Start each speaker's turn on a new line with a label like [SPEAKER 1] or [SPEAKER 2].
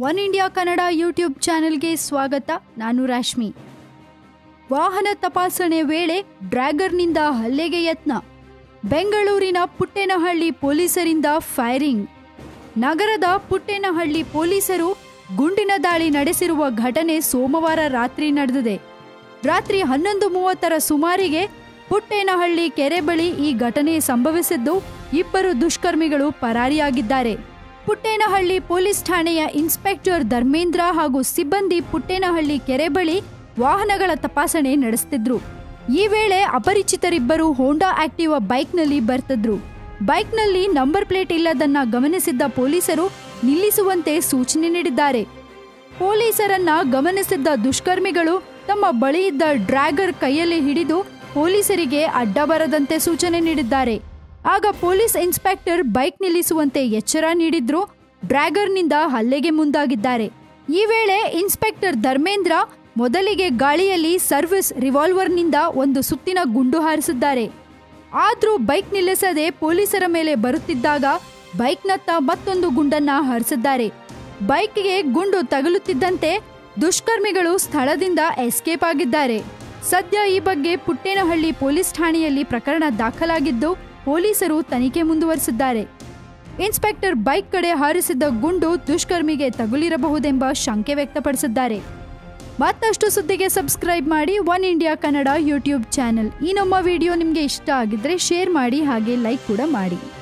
[SPEAKER 1] one India Kannada YouTube ಚಾನೆಲ್ಗೆ ಸ್ವಾಗತ ನಾನು ರಾಶ್ಮಿ ವಾಹನ ತಪಾಸಣೆ ವೇಳೆ ಡ್ರ್ಯಾಗರ್ನಿಂದ ಹಲ್ಲೆಗೆ ಯತ್ನ ಬೆಂಗಳೂರಿನ ಪುಟ್ಟೇನಹಳ್ಳಿ ಪೊಲೀಸರಿಂದ ಫೈರಿಂಗ್ ನಗರದ ಪುಟ್ಟೇನಹಳ್ಳಿ ಪೊಲೀಸರು ಗುಂಡಿನ ದಾಳಿ ನಡೆಸಿರುವ ಘಟನೆ ಸೋಮವಾರ ರಾತ್ರಿ ನಡೆದಿದೆ ರಾತ್ರಿ ಹನ್ನೊಂದು ಮೂವತ್ತರ ಸುಮಾರಿಗೆ ಪುಟ್ಟೇನಹಳ್ಳಿ ಕೆರೆ ಬಳಿ ಈ ಘಟನೆ ಸಂಭವಿಸಿದ್ದು ಇಬ್ಬರು ದುಷ್ಕರ್ಮಿಗಳು ಪರಾರಿಯಾಗಿದ್ದಾರೆ ಪುಟ್ಟೇನಹಳ್ಳಿ ಪೊಲೀಸ್ ಠಾಣೆಯ ಇನ್ಸ್ಪೆಕ್ಟರ್ ಧರ್ಮೇಂದ್ರ ಹಾಗೂ ಸಿಬ್ಬಂದಿ ಪುಟ್ಟೇನಹಳ್ಳಿ ಕೆರೆ ಬಳಿ ವಾಹನಗಳ ತಪಾಸಣೆ ನಡೆಸುತ್ತಿದ್ರು ಈ ವೇಳೆ ಅಪರಿಚಿತರಿಬ್ಬರು ಹೋಂಡಾ ಆಕ್ಟಿವಾ ಬೈಕ್ನಲ್ಲಿ ಬರ್ತಿದ್ರು ಬೈಕ್ನಲ್ಲಿ ನಂಬರ್ ಪ್ಲೇಟ್ ಇಲ್ಲದನ್ನ ಗಮನಿಸಿದ್ದ ಪೊಲೀಸರು ನಿಲ್ಲಿಸುವಂತೆ ಸೂಚನೆ ನೀಡಿದ್ದಾರೆ ಪೊಲೀಸರನ್ನ ಗಮನಿಸಿದ್ದ ದುಷ್ಕರ್ಮಿಗಳು ತಮ್ಮ ಬಳಿ ಇದ್ದ ಡ್ರ್ಯಾಗರ್ ಕೈಯಲ್ಲಿ ಹಿಡಿದು ಪೊಲೀಸರಿಗೆ ಅಡ್ಡ ಬರದಂತೆ ಸೂಚನೆ ನೀಡಿದ್ದಾರೆ ಆಗ ಪೊಲೀಸ್ ಇನ್ಸ್ಪೆಕ್ಟರ್ ಬೈಕ್ ನಿಲ್ಲಿಸುವಂತೆ ಎಚ್ಚರ ನೀಡಿದ್ರು ಡ್ರ್ಯಾಗರ್ನಿಂದ ಹಲ್ಲೆಗೆ ಮುಂದಾಗಿದ್ದಾರೆ ಈ ವೇಳೆ ಇನ್ಸ್ಪೆಕ್ಟರ್ ಧರ್ಮೇಂದ್ರ ಮೊದಲಿಗೆ ಗಾಳಿಯಲ್ಲಿ ಸರ್ವಿಸ್ ರಿವಾಲ್ವರ್ನಿಂದ ಒಂದು ಸುತ್ತಿನ ಗುಂಡು ಹಾರಿಸಿದ್ದಾರೆ ಆದ್ರೂ ಬೈಕ್ ನಿಲ್ಲಿಸದೆ ಪೊಲೀಸರ ಮೇಲೆ ಬರುತ್ತಿದ್ದಾಗ ಬೈಕ್ನತ್ತ ಮತ್ತೊಂದು ಗುಂಡನ್ನ ಹಾರಿಸಿದ್ದಾರೆ ಬೈಕ್ಗೆ ಗುಂಡು ತಗುಲುತ್ತಿದ್ದಂತೆ ದುಷ್ಕರ್ಮಿಗಳು ಸ್ಥಳದಿಂದ ಎಸ್ಕೇಪ್ ಆಗಿದ್ದಾರೆ ಸದ್ಯ ಈ ಬಗ್ಗೆ ಪುಟ್ಟೇನಹಳ್ಳಿ ಪೊಲೀಸ್ ಠಾಣೆಯಲ್ಲಿ ಪ್ರಕರಣ ದಾಖಲಾಗಿದ್ದು ಪೊಲೀಸರು ತನಿಖೆ ಮುಂದುವರಿಸಿದ್ದಾರೆ ಇನ್ಸ್ಪೆಕ್ಟರ್ ಬೈಕ್ ಕಡೆ ಹಾರಿಸಿದ್ದ ಗುಂಡು ದುಷ್ಕರ್ಮಿಗೆ ತಗುಲಿರಬಹುದೆಂಬ ಶಂಕೆ ವ್ಯಕ್ತಪಡಿಸಿದ್ದಾರೆ ಮತ್ತಷ್ಟು ಸುದ್ದಿಗೆ ಸಬ್ಸ್ಕ್ರೈಬ್ ಮಾಡಿ one India Kannada YouTube channel ಈ ನಮ್ಮ ವಿಡಿಯೋ ನಿಮಗೆ ಇಷ್ಟ ಆಗಿದ್ರೆ ಶೇರ್ ಮಾಡಿ ಹಾಗೆ ಲೈಕ್ ಕೂಡ ಮಾಡಿ